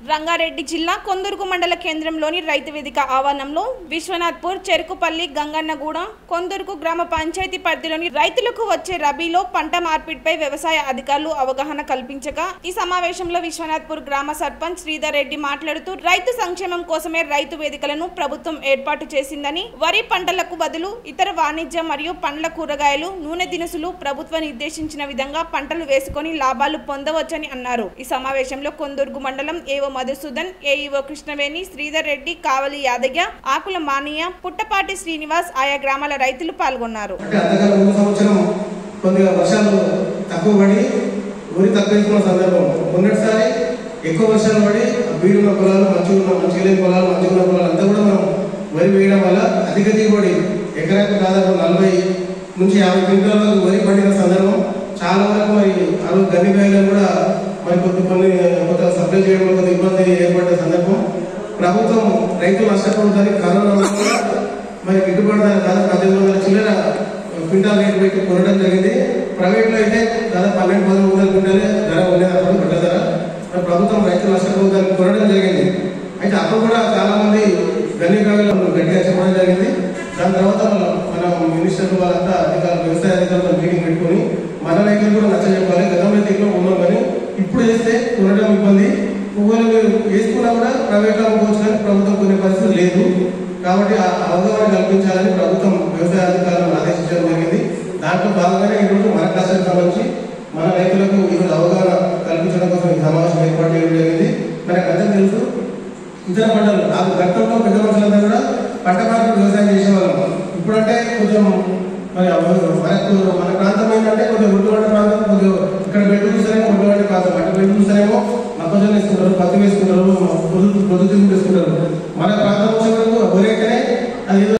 రంగారెడ్డి జిల్లా కొందుర్గు మండల కేంద్రంలోని రైతు వేదిక ఆవరణంలో విశ్వనాథ్పూర్ చెరుకుపల్లి గంగన్నగూడ కొందుర్గు గ్రామ పంచాయతీ పరిధిలోని రైతులకు వచ్చే రబీలో పంట మార్పిడిపై వ్యవసాయ అధికారులు అవగాహన కల్పించగా ఈ సమావేశంలో విశ్వనాథ్పూర్ గ్రామ సర్పంచ్ శ్రీధర్ రెడ్డి మాట్లాడుతూ రైతు సంక్షేమం కోసమే రైతు వేదికలను ప్రభుత్వం ఏర్పాటు చేసిందని వరి పంటలకు బదులు ఇతర వాణిజ్య మరియు పండ్ల కూరగాయలు నూనె దినుసులు ప్రభుత్వం నిర్దేశించిన విధంగా పంటలు వేసుకొని లాభాలు పొందవచ్చని అన్నారు ఈ సమావేశంలో కొందుర్గు మండలం ఏవో మధుసూదన్ ఏఈఓ కృష్ణవేణి శ్రీధర్ రెడ్డి కావలి యాదయ్య ఆకుల మానియ పుట్టపాటి శ్రీనివాస్ ఆయా గ్రామాల రైతులు పాల్గొన్నారు అంటే అంతగా ముందు సంవత్సరం కొద్దిగా వర్షాలు తక్కువ పడి ఊరి తక్కువ ఇస్తున్న సందర్భం మొన్నటిసారి ఎక్కువ వర్షాలు పడి బీడున్న పొలాలు మంచిగా ఉన్న మంచిగా లేని పొలాలు మంచిగా ఉన్న పొలాలు అంతా కూడా మనం వరి వేయడం వల్ల అధిక దిగుబడి ఎకరాకు దాదాపు నలభై నుంచి యాభై క్వింటాల వరకు వరి పండిన సందర్భం చాలా వరకు మరి ఆ రోజు గన్ని బ్యాగులు కూడా మరి కొద్ది కొన్ని కొంత సప్లై చేయడంలో కొంత ఇబ్బంది ఏర్పడ్డ సందర్భం ప్రభుత్వం రైతులు నష్టపోతుందని కరోనా వల్ల కూడా మరి గిట్టుబాటు ధర దాదాపు పద్దెనిమిది వందల చిల్లర క్వింటాల్ రేటు పెట్టి కొనడం జరిగింది ప్రైవేట్ లో అయితే దాదాపు పన్నెండు పదమూడు వందల క్వింటాల్ ధర ఉండేది అప్పుడు బిడ్డ ధర మరి ప్రభుత్వం రైతులు నష్టపోతుందని కొనడం జరిగింది అయితే అప్పుడు కూడా చాలా మంది గన్ని బ్యాగులు గట్టిగా చెప్పడం జరిగింది దాని తర్వాత మన మినిస్టర్లు వాళ్ళంతా అధికారులు వ్యవసాయ అధికారులతో మీటింగ్ పెట్టుకొని మన రైతులు కూడా నచ్చ చెప్పాలి గతంలో దీంట్లో ఉన్నాం కానీ ఇప్పుడు చేస్తే కొనడం ఇబ్బంది ఒకవేళ మీరు వేసుకున్నా కూడా ప్రైవేట్ లో అమ్ముకోవచ్చు కానీ ప్రభుత్వం కొనే పరిస్థితి లేదు కాబట్టి ఆ అవగాహన కల్పించాలని ప్రభుత్వం వ్యవసాయ అధికారులను ఆదేశించడం జరిగింది దాంట్లో భాగంగానే ఈరోజు మన క్లాసులకు సంబంధించి మన రైతులకు ఈరోజు అవగాహన కల్పించడం కోసం ఈ సమావేశం ఏర్పాటు చేయడం జరిగింది మనకు అందరం తెలుసు ఇతర పంటలు ఆ గతంలో పెద్ద మనుషులంతా కూడా పంట మార్పిడి వ్యవసాయం చేసేవాళ్ళం ఇప్పుడంటే కొంచెం మరి అవ- మనకు మన ప్రాంతం ఏంటంటే కొంచెం ఒడ్డుగడ్డ ప్రాంతం కొంచెం ఇక్కడ బెడ్డు చూస్తేనేమో ఒడ్డుగడ్డ ప్రాంతం అటు బెడ్డు చూస్తేనేమో మొక్కజొన్న వేసుకుంటారు పత్తి వేసుకుంటారు పొద్దు పొద్దుతిరుగుడు వేసుకుంటారు మన ప్రాంతం నుంచి కూడా